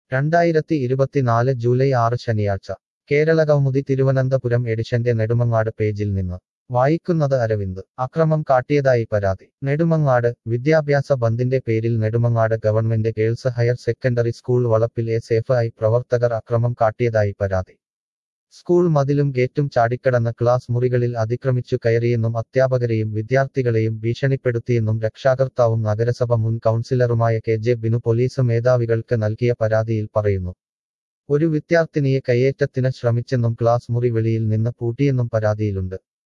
രണ്ടായിരത്തി ഇരുപത്തിനാല് ജൂലൈ ആറ് ശനിയാഴ്ച കേരളകൗമുദി തിരുവനന്തപുരം എഡിഷന്റെ നെടുമങ്ങാട് പേജിൽ നിന്ന് വായിക്കുന്നത് അരവിന്ദ് അക്രമം കാട്ടിയതായി പരാതി നെടുമങ്ങാട് വിദ്യാഭ്യാസ ബന്ദിന്റെ പേരിൽ Nedumangad government girls higher secondary school വളപ്പിൽ എസ് എഫ് ഐ പ്രവർത്തകർ അക്രമം കാട്ടിയതായി പരാതി സ്കൂൾ മതിലും ഗേറ്റും ചാടിക്കടന്ന് ക്ലാസ് മുറികളിൽ അതിക്രമിച്ചു കയറിയെന്നും അധ്യാപകരെയും വിദ്യാർത്ഥികളെയും ഭീഷണിപ്പെടുത്തിയെന്നും രക്ഷാകർത്താവും നഗരസഭ മുൻ കൗൺസിലറുമായ കെ ജെ ബിനു പോലീസ് മേധാവികൾക്ക് നൽകിയ പരാതിയിൽ പറയുന്നു ഒരു വിദ്യാർത്ഥിനിയെ കയ്യേറ്റത്തിന് ശ്രമിച്ചെന്നും ക്ലാസ് മുറി വെളിയിൽ നിന്ന് പൂട്ടിയെന്നും പരാതിയിലുണ്ട്